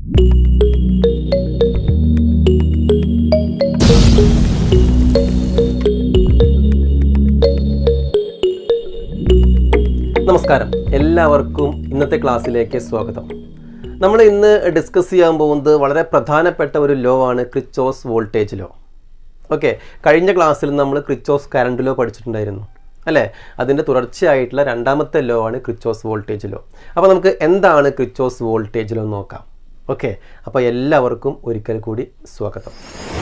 നമസ്കാരം എല്ലാവർക്കും ഇന്നത്തെ ക്ലാസ്സിലേക്ക് സ്വാഗതം നമ്മൾ ഇന്ന് ഡിസ്കസ് ചെയ്യാൻ പോകുന്നത് വളരെ പ്രധാനപ്പെട്ട ഒരു ലോ ആണ് ക്രിച്ചോസ് വോൾട്ടേജ് ലോ ഓക്കെ കഴിഞ്ഞ ക്ലാസ്സിൽ നമ്മൾ ക്രിച്ചോസ് കറണ്ട് ലോ പഠിച്ചിട്ടുണ്ടായിരുന്നു അല്ലേ അതിൻ്റെ തുടർച്ചയായിട്ടുള്ള രണ്ടാമത്തെ ലോ ആണ് ക്രിച്ചോസ് വോൾട്ടേജ് ലോ അപ്പോൾ നമുക്ക് എന്താണ് ക്രിച്ചോസ് വോൾട്ടേജ് ലോ നോക്കാം ഓക്കെ അപ്പോൾ എല്ലാവർക്കും ഒരിക്കൽ കൂടി സ്വാഗതം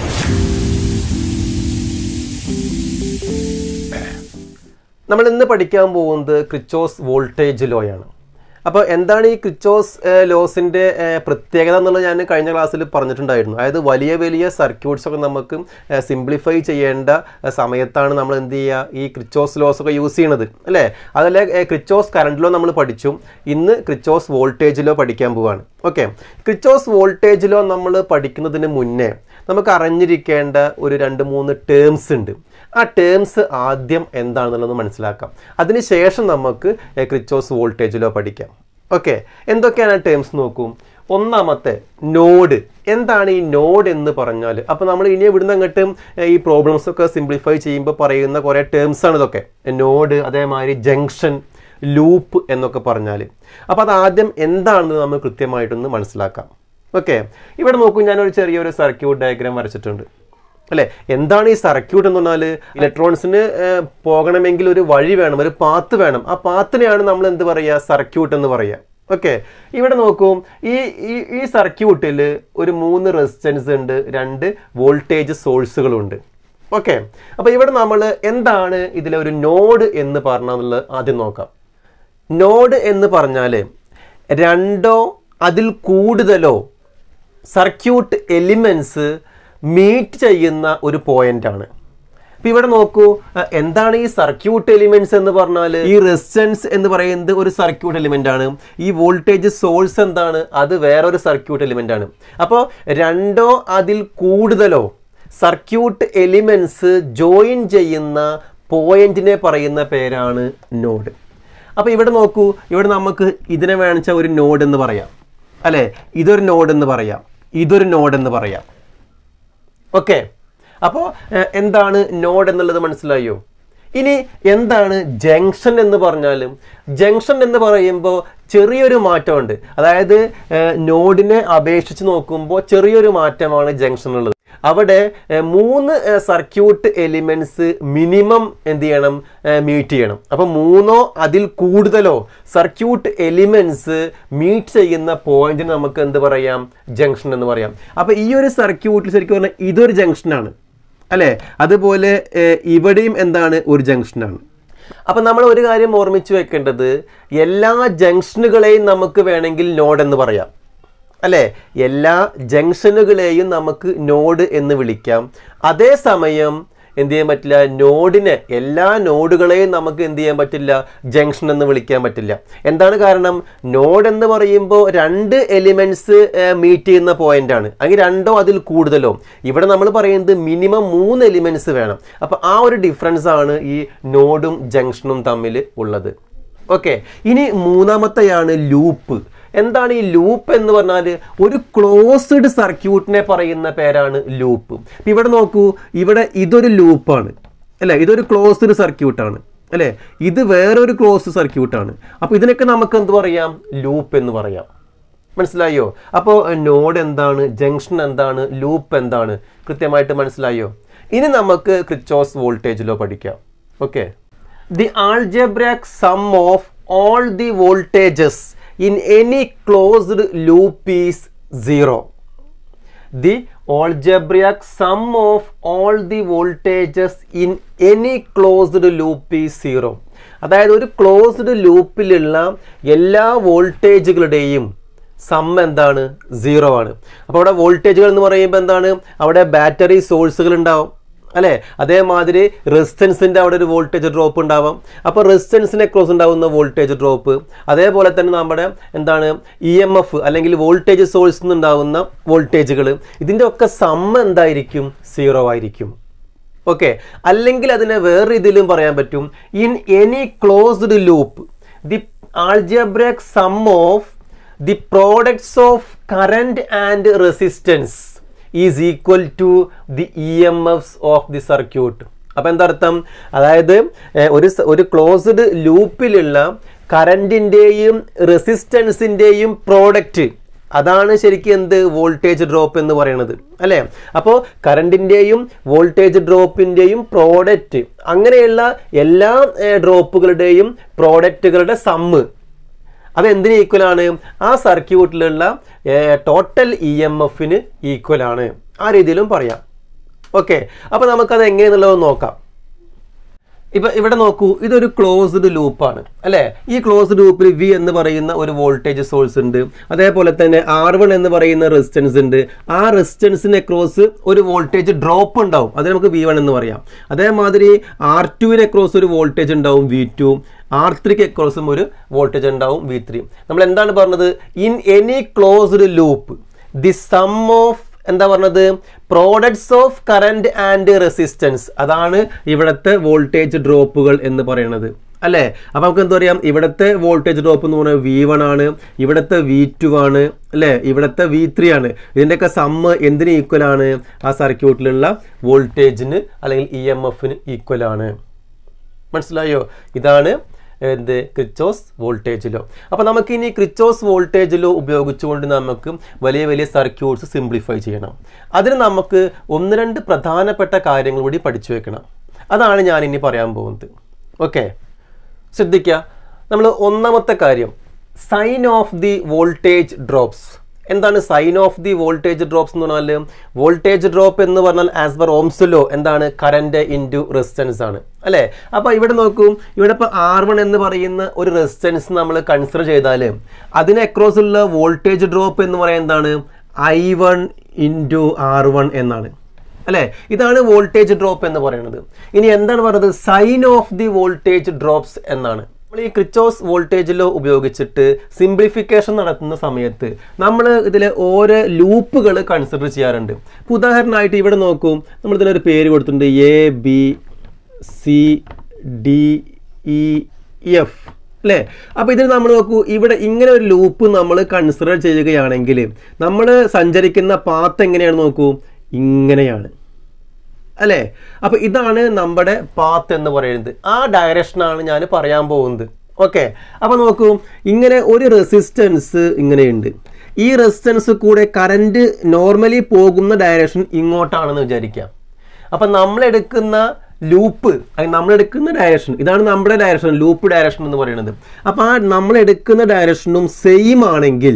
നമ്മൾ ഇന്ന് പഠിക്കാൻ പോകുന്നത് ക്രിച്ചോസ് വോൾട്ടേജ് ലോയാണ് അപ്പോൾ എന്താണ് ഈ ക്രിച്ചോസ് ലോസിൻ്റെ പ്രത്യേകത എന്നുള്ളത് ഞാൻ കഴിഞ്ഞ ക്ലാസ്സിൽ പറഞ്ഞിട്ടുണ്ടായിരുന്നു അതായത് വലിയ വലിയ സർക്യൂട്ട്സ് ഒക്കെ നമുക്ക് സിംപ്ലിഫൈ ചെയ്യേണ്ട ഏഹ്, സമയത്താണ് നമ്മൾ എന്ത് ചെയ്യുക ഈ ക്രിച്ചോസ് ലോസ് ഒക്കെ യൂസ് ചെയ്യണത് അല്ലേ അതല്ലേ ഏഹ്, ക്രിച്ചോസ് കറണ്ട് ലോ നമ്മൾ പഠിച്ചു ഇന്ന് ക്രിച്ചോസ് വോൾട്ടേജ് ലോ പഠിക്കാൻ പോവാണ് ഓക്കെ ക്രിച്ചോസ് വോൾട്ടേജ് ലോ നമ്മൾ പഠിക്കുന്നതിന് മുന്നേ നമുക്ക് അറിഞ്ഞിരിക്കേണ്ട ഒരു രണ്ട് മൂന്ന് ടേംസ് ഉണ്ട് ആ ടേംസ് ആദ്യം എന്താണെന്നുള്ളത് മനസ്സിലാക്കാം അതിനുശേഷം നമുക്ക് ഏഹ്, ക്രിച്ചോസ് വോൾട്ടേജ് ലോ പഠിക്കാം ഓക്കെ എന്തൊക്കെയാണ് ആ ടേംസ് നോക്കൂ ഒന്നാമത്തെ നോഡ് എന്താണ് ഈ നോഡ് എന്ന് പറഞ്ഞാൽ അപ്പോൾ നമ്മൾ ഇനി ഇവിടുന്ന് അങ്ങോട്ടും ഏഹ്, ഈ പ്രോബ്ലംസ് ഒക്കെ സിംപ്ലിഫൈ ചെയ്യുമ്പോൾ പറയുന്ന കുറേ ടേംസ് ആണ് ഇതൊക്കെ നോഡ് അതേമാതിരി ജംഗ്ഷൻ ലൂപ്പ് എന്നൊക്കെ പറഞ്ഞാൽ അപ്പോൾ അത് ആദ്യം എന്താണെന്ന് നമ്മൾ കൃത്യമായിട്ടൊന്ന് മനസ്സിലാക്കാം ഓക്കെ ഇവിടെ നോക്കൂ ഞാനൊരു ചെറിയൊരു സർക്യൂട്ട് ഡയഗ്രാം വരച്ചിട്ടുണ്ട് അല്ലേ എന്താണ് ഈ സർക്യൂട്ട് എന്ന് പറഞ്ഞാൽ ഇലക്ട്രോൺസിന് പോകണമെങ്കിൽ ഒരു വഴി വേണം ഒരു പാത്ത് വേണം ആ പാത്തിനെയാണ് നമ്മൾ എന്ത് പറയുക സർക്യൂട്ട് എന്ന് പറയുക ഓക്കെ ഇവിടെ നോക്കൂ ഈ ഈ ഈ സർക്യൂട്ടിൽ ഒരു മൂന്ന് റെസിസ്റ്റൻസ് ഉണ്ട് രണ്ട് വോൾട്ടേജ് സോഴ്സുകളുണ്ട് ഓക്കെ അപ്പോൾ ഇവിടെ നമ്മൾ എന്താണ് ഇതിലെ ഒരു നോഡ് എന്ന് പറഞ്ഞാന്നുള്ളത് ആദ്യം നോക്കാം നോഡ് എന്ന് പറഞ്ഞാൽ രണ്ടോ അതിൽ കൂടുതലോ സർക്യൂട്ട് എലിമെൻസ് മീറ്റ് ചെയ്യുന്ന ഒരു പോയിന്റ് ആണ് ഇപ്പൊ ഇവിടെ നോക്കൂ അഹ് എന്താണ് ഈ സർക്യൂട്ട് എലിമെന്റ്സ് എന്ന് പറഞ്ഞാൽ ഈ റെസിസ്റ്റൻസ് എന്ന് പറയുന്നത് ഒരു സർക്യൂട്ട് എലിമെന്റ് ആണ് ഈ വോൾട്ടേജ് സോഴ്സ് എന്താണ് അത് വേറൊരു സർക്യൂട്ട് എലിമെന്റ് ആണ് അപ്പോൾ രണ്ടോ അതിൽ കൂടുതലോ സർക്യൂട്ട് എലിമെന്റ്സ് ജോയിൻ ചെയ്യുന്ന പോയിന്റിനെ പറയുന്ന പേരാണ് നോഡ് അപ്പോൾ ഇവിടെ നോക്കൂ ഇവിടെ നമുക്ക് ഇതിനെ വേണിച്ച ഒരു നോഡ് എന്ന് പറയാം അല്ലേ ഇതൊരു നോഡ് എന്ന് പറയാം ഇതൊരു നോഡ് എന്ന് പറയാം ഓക്കെ അപ്പോൾ എന്താണ് നോഡ് എന്നുള്ളത് മനസ്സിലായോ ഇനി എന്താണ് ജംഗ്ഷൻ എന്ന് പറഞ്ഞാലും ജംഗ്ഷൻ എന്ന് പറയുമ്പോൾ ചെറിയൊരു മാറ്റമുണ്ട് അതായത് ഏഹ്, നോഡിനെ അപേക്ഷിച്ച് നോക്കുമ്പോൾ ചെറിയൊരു മാറ്റമാണ് ജംഗ്ഷനുള്ളത് അവിടെ ഏഹ്, മൂന്ന് സർക്യൂട്ട് എലിമെന്റ്സ് മിനിമം എന്ത് ചെയ്യണം മീറ്റ് ചെയ്യണം അപ്പോൾ മൂന്നോ അതിൽ കൂടുതലോ സർക്യൂട്ട് എലിമെന്റ്സ് മീറ്റ് ചെയ്യുന്ന പോയിന്റിന് നമുക്ക് എന്ത് പറയാം ജംഗ്ഷൻ എന്ന് പറയാം അപ്പോൾ ഈ ഒരു സർക്യൂട്ടിൽ ശരിക്കും പറഞ്ഞാൽ ഇതൊരു ജംഗ്ഷനാണ് അല്ലേ അതുപോലെ ഏഹ്, ഇവിടെയും എന്താണ് ഒരു ജംഗ്ഷനാണ് അപ്പം നമ്മൾ ഒരു കാര്യം ഓർമ്മിച്ച് വെക്കേണ്ടത് എല്ലാ ജംഗ്ഷനുകളെയും നമുക്ക് വേണമെങ്കിൽ നോഡ് എന്ന് പറയാം അല്ലേ എല്ലാ ജംഗ്ഷനുകളെയും നമുക്ക് നോഡ് എന്ന് വിളിക്കാം അതേസമയം എന്ത് ചെയ്യാൻ പറ്റില്ല നോഡിനെ എല്ലാ നോഡുകളെയും നമുക്ക് എന്ത് ചെയ്യാൻ പറ്റില്ല ജംഗ്ഷൻ എന്ന് വിളിക്കാൻ പറ്റില്ല എന്താണ് കാരണം നോഡ് എന്ന് പറയുമ്പോൾ രണ്ട് എലിമെന്റ്സ് മീറ്റ് ചെയ്യുന്ന പോയിന്റ് ആണ് അല്ലെങ്കിൽ രണ്ടോ അതിൽ കൂടുതലോ ഇവിടെ നമ്മൾ പറയുന്നത് മിനിമം മൂന്ന് എലിമെന്റ്സ് വേണം അപ്പോൾ ആ ഒരു ഡിഫറൻസ് ആണ് ഈ നോഡും ജംഗ്ഷനും തമ്മിൽ ഉള്ളത് ഓക്കെ ഇനി മൂന്നാമത്തെയാണ് ലൂപ്പ് എന്താണ് ഈ ലൂപ്പ് എന്ന് പറഞ്ഞാൽ ഒരു ക്ലോസ്ഡ് സർക്യൂട്ടിനെ പറയുന്ന പേരാണ് ലൂപ്പ് ഇപ്പം ഇവിടെ നോക്കൂ ഇവിടെ ഇതൊരു ലൂപ്പാണ് അല്ലേ ഇതൊരു ക്ലോസ്ഡ് സർക്യൂട്ടാണ് അല്ലേ ഇത് വേറൊരു ക്ലോസ്ഡ് സർക്യൂട്ടാണ് അപ്പോൾ ഇതിനൊക്കെ നമുക്ക് എന്ത് പറയാം ലൂപ്പ് എന്ന് പറയാം മനസ്സിലായോ അപ്പോൾ നോഡ് എന്താണ് ജംഗ്ഷൻ എന്താണ് ലൂപ്പ് എന്താണ് കൃത്യമായിട്ട് മനസ്സിലായോ ഇനി നമുക്ക് ക്രിച്ചോസ് വോൾട്ടേജിലോ പഠിക്കാം okay the algebraic sum of all the voltages in any closed loop is zero. The algebraic sum of all the voltages in any closed loop is zero. അതായത് ഒരു ക്ലോസ്ഡ് ലൂപ്പിലുള്ള എല്ലാ വോൾട്ടേജുകളുടെയും സം എന്താണ് സീറോ ആണ് അപ്പോൾ അവിടെ വോൾട്ടേജുകൾ എന്ന് പറയുമ്പോൾ എന്താണ് അവിടെ ബാറ്ററി സോഴ്സുകൾ ഉണ്ടാവും അല്ലേ അതേമാതിരി റെസിസ്റ്റൻസിൻ്റെ അവിടെ ഒരു വോൾട്ടേജ് ഡ്രോപ്പ് ഉണ്ടാവാം അപ്പോൾ റെസിസ്റ്റൻസിനെ ക്രോസ് ഉണ്ടാകുന്ന വോൾട്ടേജ് ഡ്രോപ്പ് അതേപോലെ തന്നെ നമ്മുടെ എന്താണ് ഇ എം എഫ് അല്ലെങ്കിൽ വോൾട്ടേജ് സോഴ്സിൽ നിന്നുണ്ടാകുന്ന വോൾട്ടേജുകൾ ഇതിൻ്റെ ഒക്കെ സമ്മ എന്തായിരിക്കും സീറോ ആയിരിക്കും ഓക്കെ അല്ലെങ്കിൽ അതിനെ വേറെ ഇതിലും പറയാൻ പറ്റും in any closed loop the algebraic sum of the products of current and resistance is equal to the E M Fs of the circuit അപ്പം എന്താർത്ഥം അതായത് ഏഹ്, ഒരു സ- ഒരു ക്ലോസ്ഡ് ലൂപ്പിലുള്ള കറണ്ടിൻ്റെയും റെസിസ്റ്റൻസിൻ്റെയും പ്രോഡക്റ്റ് അതാണ് ശരിക്കും എന്ത് വോൾട്ടേജ് ഡ്രോപ്പ് എന്ന് പറയുന്നത് അല്ലേ അപ്പോൾ കറണ്ടിൻ്റെയും വോൾട്ടേജ് ഡ്രോപ്പിൻ്റെയും പ്രോഡക്റ്റ് അങ്ങനെയുള്ള എല്ലാ ഡ്രോപ്പുകളുടെയും പ്രോഡക്റ്റുകളുടെ സമ്മ് അത് എന്തിന് ഈക്വൽ ആണ് ആ സർക്യൂട്ടിലുള്ള ടോട്ടൽ ഇ എം എഫിന് ഈക്വൽ ആണ് ആ രീതിയിലും പറയാം ഓക്കെ അപ്പോൾ നമുക്കത് എങ്ങനെയെന്നുള്ളത് നോക്കാം ഇപ്പൊ ഇവിടെ നോക്കൂ ഇതൊരു ക്ലോസ്ഡ് ലൂപ്പാണ് അല്ലേ ഈ ക്ലോസ്ഡ് ലൂപ്പിൽ വി എന്ന് പറയുന്ന ഒരു വോൾട്ടേജ് സോഴ്സ് ഉണ്ട് അതേപോലെ തന്നെ ആർ വൺ എന്ന് പറയുന്ന റെസിസ്റ്റൻസ് ഉണ്ട് ആ റെസിസ്റ്റൻസിന് അക്രോസ് ഒരു വോൾട്ടേജ് ഡ്രോപ്പ് ഉണ്ടാവും അത് നമുക്ക് വി വൺ എന്ന് പറയാം അതേമാതിരി ആർ ടുവിന് അക്രോസ് ഒരു വോൾട്ടേജ് ഉണ്ടാവും വി ടു ആർ ത്രീക്ക് അക്രോസും ഒരു വോൾട്ടേജ് ഉണ്ടാവും വി ത്രീ നമ്മൾ എന്താണ് പറഞ്ഞത് in any closed loop the sum of എന്താ പറഞ്ഞത് products of current and resistance അതാണ് ഇവിടുത്തെ വോൾട്ടേജ് ഡ്രോപ്പുകൾ എന്ന് പറയുന്നത് അല്ലേ അപ്പൊ നമുക്ക് എന്താ പറയാം ഇവിടുത്തെ വോൾട്ടേജ് ഡ്രോപ്പ് എന്ന് പറയുന്നത് വി വൺ ആണ് ഇവിടുത്തെ വി ടു ആണ് അല്ലേ ഇവിടുത്തെ വി ത്രീ ആണ് ഇതിൻ്റെയൊക്കെ സമ്മ് എന്തിന് ഈക്വൽ ആണ് ആ സർക്യൂട്ടിലുള്ള വോൾട്ടേജിന് അല്ലെങ്കിൽ ഇ എം എഫിന് ഈക്വൽ ആണ് മനസ്സിലായോ ഇതാണ് എന്ത് ക്രിച്ചോസ് വോൾട്ടേജ് ലോ അപ്പോൾ നമുക്ക് ഇനി ക്രിച്ചോസ് വോൾട്ടേജ് ലോ ഉപയോഗിച്ചുകൊണ്ട് നമുക്ക് വലിയ വലിയ സർക്യൂട്ട്സ് സിംപ്ലിഫൈ ചെയ്യണം അതിന് നമുക്ക് ഒന്ന് രണ്ട് പ്രധാനപ്പെട്ട കാര്യങ്ങൾ കൂടി പഠിച്ചു വെക്കണം അതാണ് ഞാൻ ഇനി പറയാൻ പോകുന്നത് ഓക്കെ ശ്രദ്ധിക്കുക നമ്മൾ ഒന്നാമത്തെ കാര്യം sign of the voltage drops എന്താണ് sign of the voltage drops എന്ന് പറഞ്ഞാൽ വോൾട്ടേജ് ഡ്രോപ്പ് എന്ന് പറഞ്ഞാൽ ആസ് പെർ ഓംസ് ലോ എന്താണ് കറന്റ് ഇൻറ്റു റെസിസ്റ്റൻസ് ആണ് അല്ലേ അപ്പോൾ ഇവിടെ നോക്കൂ ഇവിടെ ഇപ്പോൾ ആർ വൺ എന്ന് പറയുന്ന ഒരു റെസിസ്റ്റൻസ് നമ്മൾ കൺസിഡർ ചെയ്താൽ അതിന് അക്രോസ് ഉള്ള വോൾട്ടേജ് ഡ്രോപ്പ് എന്ന് പറയുന്നത് എന്താണ് I one into R one എന്നാണ് അല്ലേ ഇതാണ് വോൾട്ടേജ് ഡ്രോപ്പ് എന്ന് പറയുന്നത് ഇനി എന്താണ് പറയുന്നത് sign of the voltage drops എന്നാണ് നമ്മൾ ഈ ക്രിച്ചോസ് വോൾട്ടേജ് ലോ ഉപയോഗിച്ചിട്ട് സിംപ്ലിഫിക്കേഷൻ നടത്തുന്ന സമയത്ത് നമ്മൾ ഇതിലെ ഓരോ ലൂപ്പുകൾ കൺസിഡർ ചെയ്യാറുണ്ട് ഇപ്പോൾ ഉദാഹരണമായിട്ട് ഇവിടെ നോക്കൂ നമ്മൾ ഇതിനൊരു പേര് കൊടുത്തിട്ടുണ്ട് A B C D E F അല്ലേ അപ്പോൾ ഇതിൽ നമ്മൾ നോക്കൂ ഇവിടെ ഇങ്ങനെ ഒരു ലൂപ്പ് നമ്മൾ കൺസിഡർ ചെയ്യുകയാണെങ്കിൽ നമ്മൾ സഞ്ചരിക്കുന്ന പാത്ത് എങ്ങനെയാണ് നോക്കൂ ഇങ്ങനെയാണ് അല്ലേ അപ്പോൾ ഇതാണ് നമ്മുടെ പാത്ത് എന്ന് പറയുന്നത് ആ ഡയറക്ഷനാണ് ഞാൻ പറയാൻ പോകുന്നത് ഓക്കെ അപ്പോൾ നോക്കൂ ഇങ്ങനെ ഒരു റെസിസ്റ്റൻസ് ഇങ്ങനെയുണ്ട് ഈ റെസിസ്റ്റൻസ് കൂടെ കറണ്ട് നോർമലി പോകുന്ന ഡയറക്ഷൻ ഇങ്ങോട്ടാണെന്ന് വിചാരിക്കാം അപ്പം നമ്മളെടുക്കുന്ന ലൂപ്പ് നമ്മളെടുക്കുന്ന ഡയറക്ഷൻ ഇതാണ് നമ്മുടെ ഡയറക്ഷൻ ലൂപ്പ് ഡയറക്ഷൻ എന്ന് പറയുന്നത് അപ്പോൾ ആ നമ്മളെടുക്കുന്ന ഡയറക്ഷനും സെയിം ആണെങ്കിൽ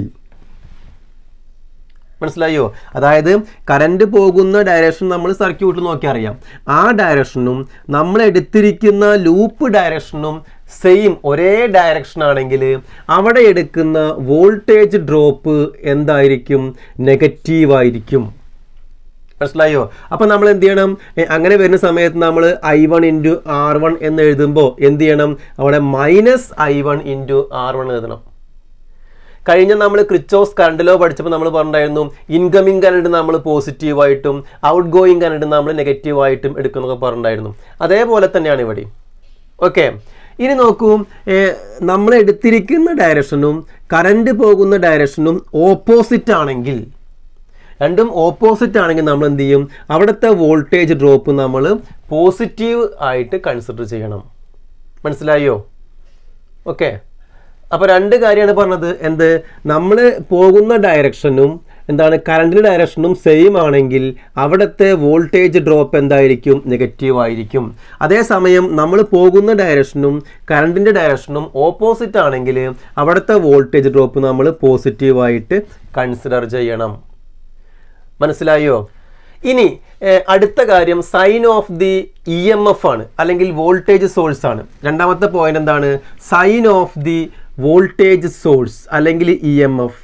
മനസ്സിലായോ അതായത് കറണ്ട് പോകുന്ന ഡയറക്ഷൻ നമ്മൾ സർക്യൂട്ടിൽ നോക്കി അറിയാം ആ ഡയറക്ഷനും നമ്മൾ എടുത്തിരിക്കുന്ന ലൂപ്പ് ഡയറക്ഷനും സെയിം ഒരേ ഡയറക്ഷൻ ആണെങ്കിൽ അവിടെ എടുക്കുന്ന വോൾട്ടേജ് ഡ്രോപ്പ് എന്തായിരിക്കും നെഗറ്റീവ് ആയിരിക്കും മനസ്സിലായോ അപ്പൊ നമ്മൾ എന്ത് ചെയ്യണം എ, അങ്ങനെ വരുന്ന സമയത്ത് നമ്മൾ I one into R one എന്ന് എഴുതുമ്പോൾ എന്ത് ചെയ്യണം അവിടെ minus I one into R one എഴുതണം കഴിഞ്ഞ നമ്മൾ ക്രിച്ചോസ് കറണ്ടിലോ പഠിച്ചപ്പോൾ നമ്മൾ പറഞ്ഞിട്ടുണ്ടായിരുന്നു ഇൻകമിങ് കറണ്ട് നമ്മൾ പോസിറ്റീവായിട്ടും ഔട്ട് ഗോയിങ് കറണ്ട് നമ്മൾ നെഗറ്റീവായിട്ടും എടുക്കുന്നൊക്കെ പറഞ്ഞിട്ടുണ്ടായിരുന്നു അതേപോലെ തന്നെയാണ് ഇവിടെ ഓക്കെ ഇനി നോക്കൂ ഏർ, നമ്മൾ എടുത്തിരിക്കുന്ന ഡയറക്ഷനും കറണ്ട് പോകുന്ന ഡയറക്ഷനും ഓപ്പോസിറ്റ് ആണെങ്കിൽ രണ്ടും ഓപ്പോസിറ്റ് ആണെങ്കിൽ നമ്മൾ എന്ത് ചെയ്യും അവിടുത്തെ വോൾട്ടേജ് ഡ്രോപ്പ് നമ്മൾ പോസിറ്റീവ് ആയിട്ട് കൺസിഡർ ചെയ്യണം മനസ്സിലായോ ഓക്കെ അപ്പോൾ രണ്ട് കാര്യമാണ് പറഞ്ഞത് എന്ത് നമ്മൾ പോകുന്ന ഡയറക്ഷനും എന്താണ് കറണ്ടിൻ്റെ ഡയറക്ഷനും സെയിം ആണെങ്കിൽ അവിടുത്തെ വോൾട്ടേജ് ഡ്രോപ്പ് എന്തായിരിക്കും നെഗറ്റീവ് ആയിരിക്കും അതേസമയം നമ്മൾ പോകുന്ന ഡയറക്ഷനും കറണ്ടിൻ്റെ ഡയറക്ഷനും ഓപ്പോസിറ്റ് ആണെങ്കിൽ അവിടുത്തെ വോൾട്ടേജ് ഡ്രോപ്പ് നമ്മൾ പോസിറ്റീവായിട്ട് കൺസിഡർ ചെയ്യണം മനസ്സിലായോ ഇനി ഏഹ്, അടുത്ത കാര്യം sign of the E M F ആണ് അല്ലെങ്കിൽ വോൾട്ടേജ് സോഴ്സ് ആണ് രണ്ടാമത്തെ പോയിന്റ് എന്താണ് sign of the voltage source അല്ലെങ്കിൽ ഇ എം എഫ്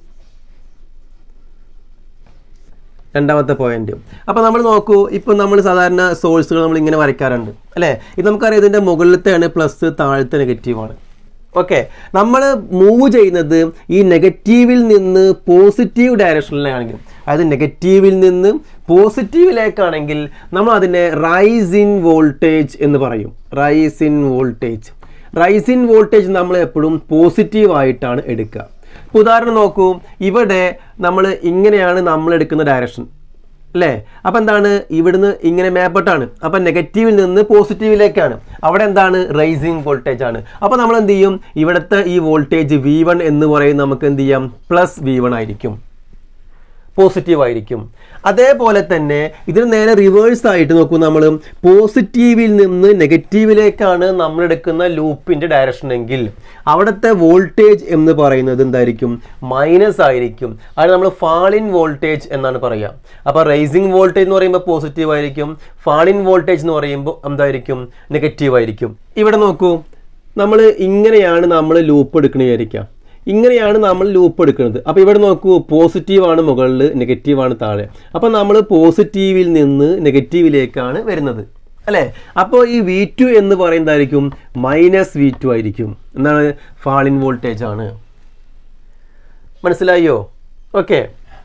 രണ്ടാമത്തെ പോയിന്റ് അപ്പോൾ നമ്മൾ നോക്കൂ ഇപ്പോൾ നമ്മൾ സാധാരണ സോഴ്സുകൾ നമ്മൾ ഇങ്ങനെ വരയ്ക്കാറുണ്ട് അല്ലേ ഇത് നമുക്കറിയാം ഇതിൻ്റെ മുകളിലത്തെയാണ് പ്ലസ് താഴത്തെ നെഗറ്റീവാണ് ഓക്കെ നമ്മൾ മൂവ് ചെയ്യുന്നത് ഈ നെഗറ്റീവിൽ നിന്ന് പോസിറ്റീവ് ഡയറക്ഷനിലാണെങ്കിൽ അതായത് നെഗറ്റീവിൽ നിന്ന് പോസിറ്റീവിലേക്കാണെങ്കിൽ നമ്മൾ അതിനെ റൈസ് ഇൻ വോൾട്ടേജ് എന്ന് പറയും rise in voltage rise in voltage നമ്മൾ എപ്പോഴും പോസിറ്റീവ് ആയിട്ടാണ് എടുക്കുക ഇപ്പൊ ഉദാഹരണം നോക്കൂ ഇവിടെ നമ്മൾ ഇങ്ങനെയാണ് നമ്മൾ എടുക്കുന്ന ഡയറക്ഷൻ അല്ലേ അപ്പം എന്താണ് ഇവിടുന്ന് ഇങ്ങനെ മേപ്പെട്ടാണ് അപ്പം നെഗറ്റീവിൽ നിന്ന് പോസിറ്റീവിലേക്കാണ് അവിടെ എന്താണ് റൈസിങ് വോൾട്ടേജ് ആണ് അപ്പോൾ നമ്മൾ എന്ത് ചെയ്യും ഇവിടുത്തെ ഈ വോൾട്ടേജ് വി വൺ എന്ന് പറയുന്നത് നമുക്ക് എന്ത് ചെയ്യാം പ്ലസ് വി വൺ ആയിരിക്കും പോസിറ്റീവ് ആയിരിക്കും അതേപോലെ തന്നെ ഇതിന് നേരെ റിവേഴ്സ് ആയിട്ട് നോക്കൂ നമ്മൾ പോസിറ്റീവിൽ നിന്ന് നെഗറ്റീവിലേക്കാണ് നമ്മൾ എടുക്കുന്ന ലൂപ്പിന്റെ ഡയറക്ഷൻ എങ്കിൽ അവിടുത്തെ വോൾട്ടേജ് എന്ന് പറയുന്നത് എന്തായിരിക്കും മൈനസ് ആയിരിക്കും അത് നമ്മൾ ഫാളിൻ വോൾട്ടേജ് എന്നാണ് പറയുക അപ്പോൾ റൈസിങ് വോൾട്ടേജ് എന്ന് പറയുമ്പോൾ പോസിറ്റീവ് ആയിരിക്കും ഫാളിൻ വോൾട്ടേജ് എന്ന് പറയുമ്പോൾ എന്തായിരിക്കും നെഗറ്റീവ് ആയിരിക്കും ഇവിടെ നോക്കൂ നമ്മൾ ഇങ്ങനെയാണ് നമ്മൾ ലൂപ്പ് എടുക്കണ വിചാരിക്കാം ഇങ്ങനെയാണ് നമ്മൾ ലൂപ്പ് എടുക്കുന്നത് അപ്പോൾ ഇവിടെ നോക്കൂ പോസിറ്റീവ് ആണ് മുകളിൽ നെഗറ്റീവ് ആണ് താഴെ അപ്പോൾ നമ്മൾ പോസിറ്റീവിൽ നിന്ന് നെഗറ്റീവിലേക്കാണ് വരുന്നത് അല്ലേ അപ്പോൾ ഈ വി ടു എന്ന് പറയുന്നതായിരിക്കും മൈനസ് വി ടു ആയിരിക്കും എന്താണ് ഫാളിൻ വോൾട്ടേജ് ആണ് മനസ്സിലായോ ഓക്കെ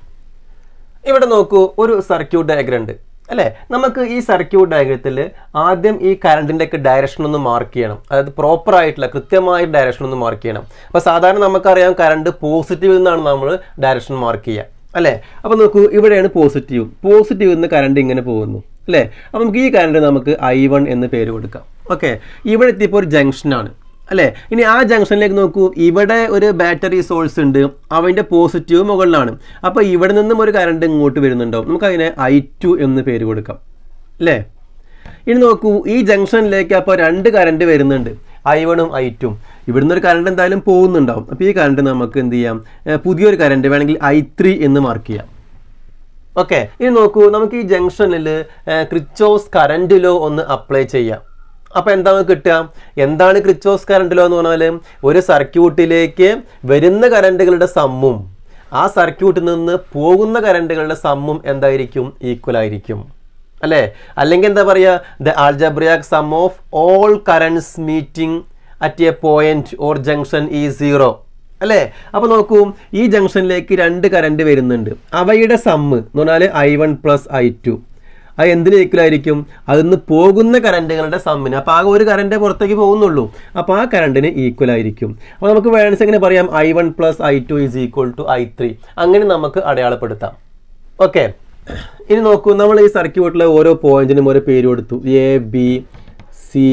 ഇവിടെ നോക്കൂ ഒരു സർക്യൂട്ട് ഡയഗ്രം ഉണ്ട് അല്ലേ നമുക്ക് ഈ സർക്യൂട്ട് ഡയഗ്രത്തിൽ ആദ്യം ഈ കറണ്ടിൻ്റെ ഒക്കെ ഡയറക്ഷൻ ഒന്ന് മാർക്ക് ചെയ്യണം അതായത് പ്രോപ്പർ ആയിട്ടുള്ള കൃത്യമായ ഡയറക്ഷൻ ഒന്ന് മാർക്ക് ചെയ്യണം അപ്പോൾ സാധാരണ നമുക്കറിയാം കറണ്ട് പോസിറ്റീവിൽ നിന്നാണ് നമ്മൾ ഡയറക്ഷൻ മാർക്ക് ചെയ്യുക അല്ലേ അപ്പോൾ നോക്കൂ ഇവിടെയാണ് പോസിറ്റീവ് പോസിറ്റീവ് നിന്ന് കറണ്ട് ഇങ്ങനെ പോകുന്നു അല്ലേ അപ്പോൾ നമുക്ക് ഈ കറണ്ട് നമുക്ക് ഐ വൺ എന്ന് പേര് കൊടുക്കാം ഓക്കെ ഇവിടെ എത്തിയപ്പോൾ ഒരു ജംഗ്ഷനാണ് അല്ലേ ഇനി ആ ജംഗ്ഷനിലേക്ക് നോക്കൂ ഇവിടെ ഒരു ബാറ്ററി സോഴ്സ് ഉണ്ട് അവൻ്റെ പോസിറ്റീവ് മുകളിലാണ് അപ്പോൾ ഇവിടെ നിന്നും ഒരു കറണ്ട് ഇങ്ങോട്ട് വരുന്നുണ്ടാവും നമുക്ക് അതിനെ ഐ ടു എന്ന് പേര് കൊടുക്കാം അല്ലേ ഇനി നോക്കൂ ഈ ജംഗ്ഷനിലേക്ക് അപ്പോൾ രണ്ട് കറണ്ട് വരുന്നുണ്ട് ഐ വണും ഐ ടും ഇവിടുന്ന് ഒരു കറണ്ട് എന്തായാലും പോകുന്നുണ്ടാവും അപ്പോൾ ഈ കറണ്ട് നമുക്ക് എന്ത് ചെയ്യാം ഏഹ് പുതിയൊരു കറണ്ട് വേണമെങ്കിൽ ഐ ത്രീ എന്ന് മാർക്ക് ചെയ്യാം ഓക്കെ ഇനി നോക്കൂ നമുക്ക് ഈ ജംഗ്ഷനിൽ ക്രിച്ചോസ് കറണ്ട് ലോ ഒന്ന് അപ്ലൈ ചെയ്യാം അപ്പോൾ എന്താ നമുക്ക് കിട്ടുക എന്താണ് ക്രിച്ചോസ് കറണ്ട് ലോ എന്ന് പറഞ്ഞാൽ ഒരു സർക്യൂട്ടിലേക്ക് വരുന്ന കറണ്ടുകളുടെ സമ്മും ആ സർക്യൂട്ടിൽ നിന്ന് പോകുന്ന കറണ്ടുകളുടെ സമ്മും എന്തായിരിക്കും ഈക്വൽ ആയിരിക്കും അല്ലേ അല്ലെങ്കിൽ എന്താ പറയുക the algebraic sum of all currents meeting at a point or junction ഈ സീറോ അല്ലേ അപ്പോൾ നോക്കൂ ഈ ജംഗ്ഷനിലേക്ക് രണ്ട് കറണ്ട് വരുന്നുണ്ട് അവയുടെ സമ്മ് എന്ന് പറഞ്ഞാൽ I one plus I two അത് എന്തിന് ഈക്വൽ ആയിരിക്കും അതിന്ന് പോകുന്ന കറണ്ടുകളുടെ സമ്മിന് അപ്പോൾ ആകെ ഒരു കറണ്ടേ പുറത്തേക്ക് പോകുന്നുള്ളൂ അപ്പോൾ ആ കറണ്ടിന് ഈക്വൽ ആയിരിക്കും അപ്പോൾ നമുക്ക് വേണമെങ്കിൽ എങ്ങനെ പറയാം I one plus I two is equal to I three അങ്ങനെ നമുക്ക് അടയാളപ്പെടുത്താം ഓക്കെ ഇനി നോക്കൂ നമ്മൾ ഈ സർക്യൂട്ടിലെ ഓരോ പോയിന്റിനും ഓരോ പേര് കൊടുത്തു A B C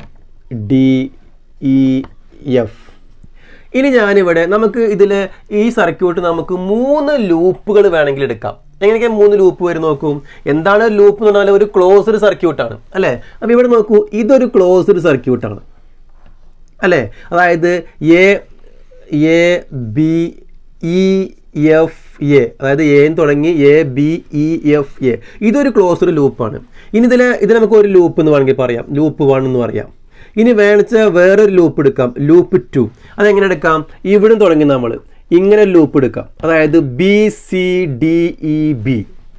D E F ഇനി ഞാനിവിടെ നമുക്ക് ഇതിൽ ഈ സർക്യൂട്ട് നമുക്ക് മൂന്ന് ലൂപ്പുകൾ വേണമെങ്കിൽ എടുക്കാം എങ്ങനെയൊക്കെ മൂന്ന് ലൂപ്പ് വരും നോക്കൂ എന്താണ് ലൂപ്പ് എന്ന് പറഞ്ഞാൽ ഒരു ക്ലോസ്ഡ് സർക്യൂട്ടാണ് അല്ലേ അപ്പോൾ ഇവിടെ നോക്കൂ ഇതൊരു ക്ലോസ്ഡ് സർക്യൂട്ടാണ് അല്ലേ അതായത് A A B E F A അതായത് എ തുടങ്ങി A B E F A ഇതൊരു ക്ലോസ്ഡ് ലൂപ്പാണ് ഇനി ഇതിൽ ഇത് നമുക്ക് ഒരു ലൂപ്പ് എന്ന് വേണമെങ്കിൽ പറയാം ലൂപ്പ് വൺ എന്ന് പറയാം ഇനി വേണിച്ച വേറൊരു ലൂപ്പ് എടുക്കാം ലൂപ്പ് ടു അതെങ്ങനെ എടുക്കാം ഇവിടെ തുടങ്ങി നമ്മൾ ഇങ്ങനെ ലൂപ്പ് എടുക്കാം അതായത് B C D E B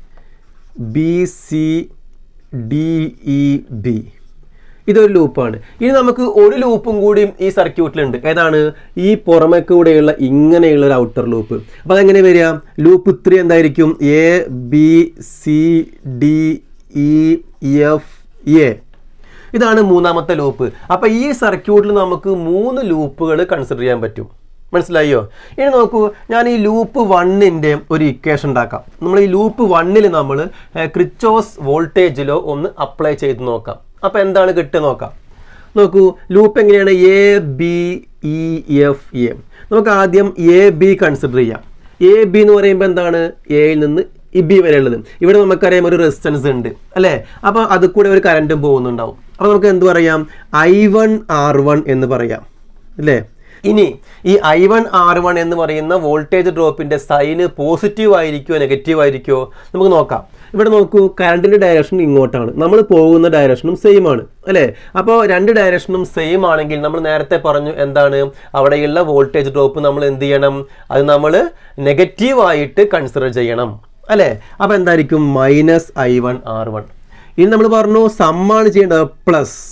B C D E B ഇതൊരു ലൂപ്പാണ് ഇനി നമുക്ക് ഒരു ലൂപ്പും കൂടിയും ഈ സർക്യൂട്ടിലുണ്ട് ഏതാണ് ഈ പുറമെ കൂടെയുള്ള ഇങ്ങനെയുള്ള ഒരു ഔട്ടർ ലൂപ്പ് അപ്പോൾ അതെങ്ങനെ വരിക ലൂപ്പ് ത്രീ എന്തായിരിക്കും A B C D E F A ഇതാണ് മൂന്നാമത്തെ ലൂപ്പ് അപ്പോൾ ഈ സർക്യൂട്ടിൽ നമുക്ക് മൂന്ന് ലൂപ്പുകൾ കൺസിഡർ ചെയ്യാൻ പറ്റും മനസ്സിലായോ ഇനി നോക്കൂ ഞാൻ ഈ ലൂപ്പ് വണ്ണിൻ്റെ ഒരു ഇക്വേഷൻ ഉണ്ടാക്കാം നമ്മൾ ഈ ലൂപ്പ് വണ്ണിൽ നമ്മൾ ക്രിച്ചോസ് വോൾട്ടേജിലോ ഒന്ന് അപ്ലൈ ചെയ്ത് നോക്കാം അപ്പോൾ എന്താണ് കിട്ടുക നോക്കാം നോക്കൂ ലൂപ്പ് എങ്ങനെയാണ് A B E F A നമുക്ക് ആദ്യം എ ബി കൺസിഡർ ചെയ്യാം എ ബി എന്ന് പറയുമ്പോൾ എന്താണ് എയിൽ നിന്ന് ഈ ബി വരെ ഉള്ളത് ഇവിടെ നമുക്കറിയാം ഒരു റെസിസ്റ്റൻസ് ഉണ്ട് അല്ലേ അപ്പോൾ അത് കൂടെ ഒരു കറണ്ടും പോകുന്നുണ്ടാവും അപ്പോൾ നമുക്ക് എന്ത് പറയാം ഐ വൺ ആർ വൺ എന്ന് പറയാം അല്ലേ ഇനി ഈ ഐ വൺ ആർ വൺ എന്ന് പറയുന്ന വോൾട്ടേജ് ഡ്രോപ്പിന്റെ സൈന് പോസിറ്റീവ് ആയിരിക്കുമോ നെഗറ്റീവ് ആയിരിക്കുമോ നമുക്ക് നോക്കാം ഇവിടെ നോക്കൂ കറണ്ടിന്റെ ഡയറക്ഷൻ ഇങ്ങോട്ടാണ് നമ്മൾ പോകുന്ന ഡയറക്ഷനും സെയിം ആണ് അല്ലേ അപ്പോൾ രണ്ട് ഡയറക്ഷനും സെയിം ആണെങ്കിൽ നമ്മൾ നേരത്തെ പറഞ്ഞു എന്താണ് അവിടെയുള്ള വോൾട്ടേജ് ഡ്രോപ്പ് നമ്മൾ എന്ത് ചെയ്യണം അത് നമ്മൾ നെഗറ്റീവായിട്ട് കൺസിഡർ ചെയ്യണം അല്ലേ അപ്പോൾ എന്തായിരിക്കും minus I one R one ഇനി നമ്മൾ പറഞ്ഞു സമ്മാണ് ചെയ്യേണ്ടത് പ്ലസ്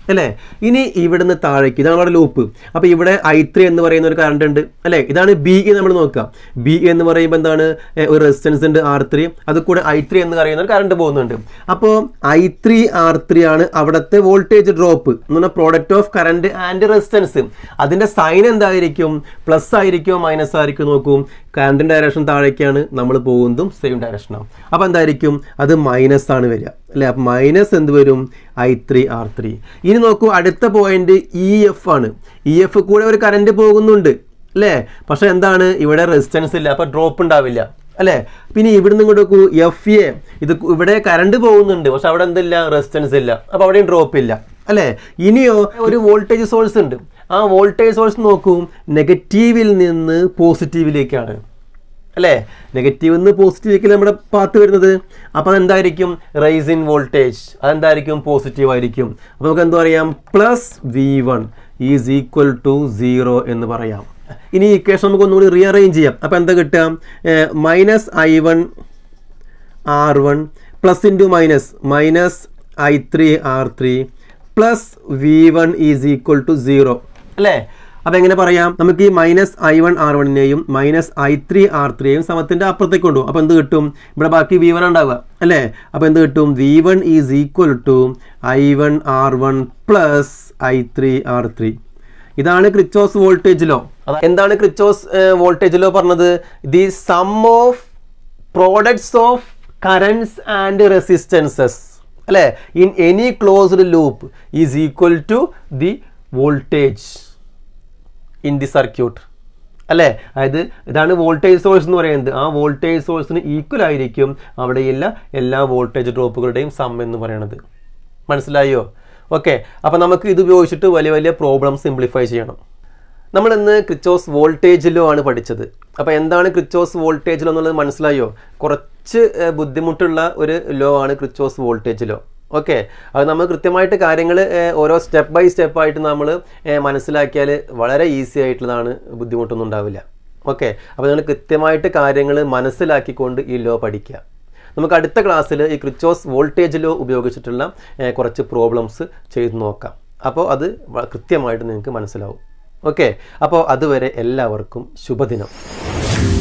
അല്ലേ ഇനി ഇവിടുന്ന് താഴേക്ക് ഇതാണ് നമ്മുടെ ലൂപ്പ് അപ്പോൾ ഇവിടെ ഐ ത്രീ എന്ന് പറയുന്ന ഒരു കറണ്ട് ഉണ്ട് അല്ലേ ഇതാണ് ബി നമ്മൾ നോക്കുക ബി എന്ന് പറയുമ്പോൾ എന്താണ് ഏ, ഒരു റെസിസ്റ്റൻസ് ഉണ്ട് ആർ ത്രീ അത് കൂടെ ഐ ത്രീ എന്ന് പറയുന്ന ഒരു കറണ്ട് പോകുന്നുണ്ട് അപ്പോൾ ഐ ത്രീ ആർ ത്രീ ആണ് അവിടുത്തെ വോൾട്ടേജ് ഡ്രോപ്പ് എന്ന് പറഞ്ഞാൽ product of current and resistance അതിൻ്റെ സൈൻ എന്തായിരിക്കും പ്ലസ് ആയിരിക്കുമോ മൈനസ് ആയിരിക്കും നോക്കും കറണ്ടിൻ്റെ ഡയറക്ഷൻ താഴേക്കാണ് നമ്മൾ പോകുന്നതും സെയിം ഡയറക്ഷനാണ് അപ്പോൾ എന്തായിരിക്കും അത് മൈനസ് ആണ് വരിക അല്ലേ അപ്പം മൈനസ് എന്ത് വരും ഐ ത്രീ ആർ ത്രീ ഇനി നോക്കൂ അടുത്ത പോയിന്റ് ഇ എഫ് ആണ് ഇ എഫ് കൂടെ ഒരു കറണ്ട് പോകുന്നുണ്ട് അല്ലേ പക്ഷെ എന്താണ് ഇവിടെ റെസിസ്റ്റൻസ് ഇല്ല അപ്പോൾ ഡ്രോപ്പ് ഉണ്ടാവില്ല അല്ലേ പിന്നെ ഇവിടുന്ന് ഇങ്ങോട്ട് നോക്കൂ എഫ് എ ഇത് കു- ഇവിടെ കറണ്ട് പോകുന്നുണ്ട് പക്ഷെ അവിടെ എന്തില്ല റെസിസ്റ്റൻസ് ഇല്ല അപ്പോൾ അവിടെയും ഡ്രോപ്പ് ഇല്ല അല്ലേ ഇനിയോ ഒരു വോൾട്ടേജ് സോഴ്സ് ഉണ്ട് ആ വോൾട്ടേജ് സോഴ്സ് നോക്കൂ നെഗറ്റീവിൽ നിന്ന് പോസിറ്റീവിലേക്കാണ് അല്ലേ നെഗറ്റീവ് നിന്ന് പോസിറ്റീവിലേക്ക് നമ്മുടെ പാത്ത് വരുന്നത് അപ്പോൾ അതെന്തായിരിക്കും റൈസ് ഇൻ വോൾട്ടേജ് അതെന്തായിരിക്കും പോസിറ്റീവ് ആയിരിക്കും അപ്പോൾ നമുക്ക് എന്താ പറയാം plus V one is equal to zero എന്ന് പറയാം ഇനി ഈ ഇക്വേഷൻ നമുക്ക് ഒന്നുകൂടി റീഅറേഞ്ച് ചെയ്യാം അപ്പോൾ എന്താ കിട്ടുക minus I one R one plus into minus minus I three R three plus V one is equal to zero അല്ലേ അപ്പം എങ്ങനെ പറയാം നമുക്ക് ഈ മൈനസ് ഐ വൺ ആർ വണ്ണിനെയും മൈനസ് ഐ ത്രീ ആർ ത്രീയും സമത്തിൻ്റെ അപ്പുറത്തേക്ക് കൊണ്ടുപോകും അപ്പോൾ എന്ത് കിട്ടും ഇവിടെ ബാക്കി വി വൺ ഉണ്ടാവുക അല്ലേ അപ്പോൾ എന്ത് കിട്ടും V one is equal to I one R one plus I three R three ഇതാണ് ക്രിച്ചോസ് വോൾട്ടേജ് ലോ എന്താണ് ക്രിച്ചോസ് വോൾട്ടേജ് ലോ പറഞ്ഞത് the sum of products of currents and resistances അല്ലേ in any closed loop is equal to the voltage in the circuit അല്ലേ അതായത് ഇതാണ് voltage source എന്ന് പറയുന്നത് ആ വോൾട്ടേജ് സോഴ്സിന് ഈക്വൽ ആയിരിക്കും അവിടെയുള്ള എല്ലാ വോൾട്ടേജ് ഡ്രോപ്പുകളുടെയും സം എന്ന് പറയുന്നത് മനസ്സിലായോ ഓക്കെ അപ്പോൾ നമുക്ക് ഇത് ഉപയോഗിച്ചിട്ട് വലിയ വലിയ പ്രോബ്ലം സിംപ്ലിഫൈ ചെയ്യണം നമ്മൾ ഇന്ന് ക്രിച്ചോസ് വോൾട്ടേജ് ലോ ആണ് പഠിച്ചത് അപ്പോൾ എന്താണ് ക്രിച്ചോസ് വോൾട്ടേജ് ലോ എന്നുള്ളത് മനസ്സിലായോ കുറച്ച് ഏഹ്, ബുദ്ധിമുട്ടുള്ള ഒരു ലോ ആണ് ക്രിച്ചോസ് വോൾട്ടേജ് ലോ ഓക്കെ അത് നമ്മൾ കൃത്യമായിട്ട് കാര്യങ്ങൾ ഓരോ സ്റ്റെപ്പ് ബൈ സ്റ്റെപ്പ് ആയിട്ട് നമ്മൾ മനസ്സിലാക്കിയാൽ വളരെ ഈസി ആയിട്ടുള്ളതാണ് ബുദ്ധിമുട്ടൊന്നും ഉണ്ടാവില്ല ഓക്കെ അപ്പോൾ നിങ്ങൾ കൃത്യമായിട്ട് കാര്യങ്ങൾ മനസ്സിലാക്കിക്കൊണ്ട് ഈ ലോ പഠിക്കുക നമുക്ക് അടുത്ത ക്ലാസ്സിൽ ഈ ക്രിച്ചോസ് വോൾട്ടേജ് ലോ ഉപയോഗിച്ചിട്ടുള്ള ഏഹ്, കുറച്ച് പ്രോബ്ലംസ് ചെയ്ത് നോക്കാം അപ്പോൾ അത് വ- കൃത്യമായിട്ട് നിങ്ങൾക്ക് മനസ്സിലാവും ഓക്കെ അപ്പോൾ അതുവരെ എല്ലാവർക്കും ശുഭദിനം